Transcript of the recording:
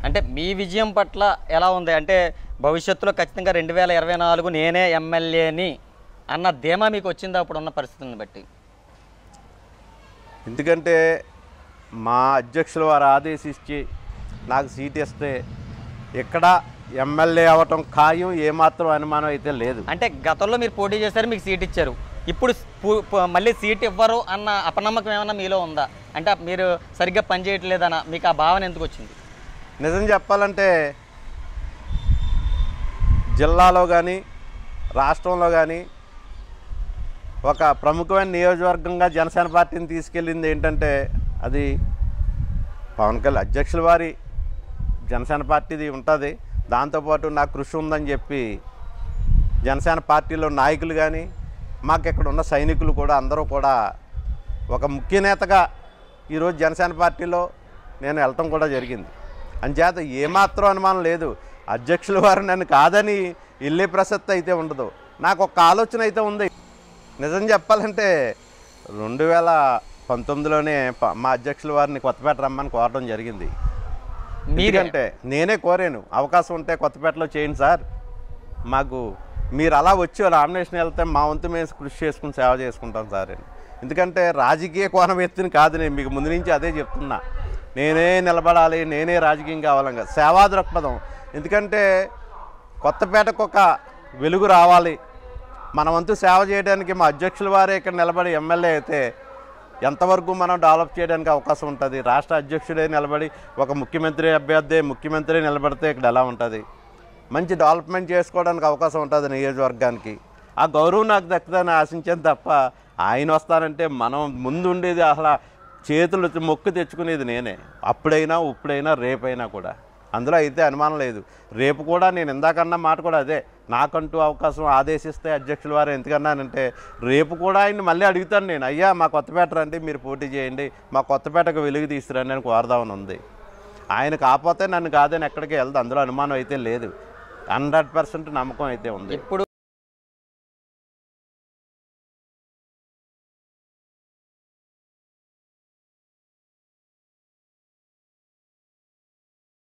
అంటే మీ విజయం పట్ల ఎలా ఉంది అంటే భవిష్యత్తులో ఖచ్చితంగా రెండు వేల ఇరవై నాలుగు నేనే ఎమ్మెల్యేని అన్న ధీమా మీకు వచ్చిందా అప్పుడు ఉన్న పరిస్థితులను బట్టి ఎందుకంటే మా అధ్యక్షులు వారు ఆదేశించి నాకు సీట్ ఇస్తే ఇక్కడ ఎమ్మెల్యే అవ్వటం ఖాయం ఏమాత్రం అనుమానం అయితే లేదు అంటే గతంలో మీరు పోటీ చేశారు మీకు సీట్ ఇచ్చారు ఇప్పుడు పు- పు- మళ్ళీ సీట్ ఇవ్వరు అన్న అపనమ్మకం ఏమన్నా మీలో ఉందా అంటే మీరు సరిగ్గా పనిచేయట్లేదన్న మీకు ఆ భావన ఎందుకు వచ్చింది నిజం చెప్పాలంటే జిల్లాలో కానీ రాష్ట్రంలో కానీ ఒక ప్రముఖమైన నియోజకవర్గంగా జనసేన పార్టీని తీసుకెళ్ళింది ఏంటంటే అది పవన్ కళ్యాణ్ అధ్యక్షుల వారి జనసేన పార్టీది ఉంటుంది దాంతోపాటు నా కృషి ఉందని చెప్పి జనసేన పార్టీలో నాయకులు కానీ మాకు ఇక్కడ ఉన్న సైనికులు కూడా అందరూ కూడా ఒక ముఖ్య నేతగా ఈరోజు జనసేన పార్టీలో నేను వెళ్ళటం కూడా జరిగింది అంచేత ఏమాత్రం అనుమానం లేదు అధ్యక్షుల వారు నన్ను కాదని వెళ్ళే ప్రసక్తి అయితే ఉండదు నాకు ఒక ఆలోచన అయితే ఉంది నిజం చెప్పాలంటే రెండు వేల పంతొమ్మిదిలోనే ప- మా అధ్యక్షుల వారిని కొత్తపేట రమ్మని కోరడం జరిగింది మీరే ఎందుకంటే నేనే కోరాను అవకాశం ఉంటే కొత్తపేటలో చేయండి సార్ మాకు మీరు అలా వచ్చి నామినేషన్ వెళ్తే మా వంతు మేము కృషి చేసుకుని సేవ చేసుకుంటాం సార్ అని ఎందుకంటే రాజకీయ కోణం ఎత్తుని కాదు నేను మీకు ముందు నుంచి అదే చెప్తున్నా నేనే నిలబడాలి నేనే రాజకీయం కావాలంగా సేవా దృక్పథం ఎందుకంటే కొత్తపేటకు ఒక వెలుగు రావాలి మన వంతు సేవ చేయడానికి మా అధ్యక్షుల వారే ఇక్కడ నిలబడి ఎమ్మెల్యే అయితే ఎంతవరకు మనం డెవలప్ చేయడానికి అవకాశం ఉంటుంది రాష్ట్ర అధ్యక్షుడే నిలబడి ఒక ముఖ్యమంత్రి అభ్యర్థి ముఖ్యమంత్రి నిలబడితే ఇక్కడ ఎలా ఉంటుంది మంచి డెవలప్మెంట్ చేసుకోవడానికి అవకాశం ఉంటుంది నియోజకవర్గానికి ఆ గౌరవం నాకు దక్కుదని ఆశించాను తప్ప ఆయన వస్తానంటే మనం ముందు ఉండేది అసలు చేతులు మొక్కు తెచ్చుకునేది నేనే అప్పుడైనా ఇప్పుడైనా రేపైనా కూడా అందులో అయితే అనుమానం లేదు రేపు కూడా నేను ఇందాకన్నా మాట కూడా అదే నాకంటూ అవకాశం ఆదేశిస్తే అధ్యక్షుల వారు ఎందుకన్నానంటే రేపు కూడా ఆయన్ని మళ్ళీ అడుగుతాను నేను అయ్యా మా కొత్తపేట రండి మీరు పోటీ చేయండి మా కొత్తపేటకు వెలుగు తీసుకురండి అని కోరదామని ఉంది ఆయన కాకపోతే నన్ను కాదని ఎక్కడికి వెళ్దు అందులో అనుమానం అయితే లేదు హండ్రెడ్ పర్సెంట్ నమ్మకం అయితే ఉంది ఇప్పుడు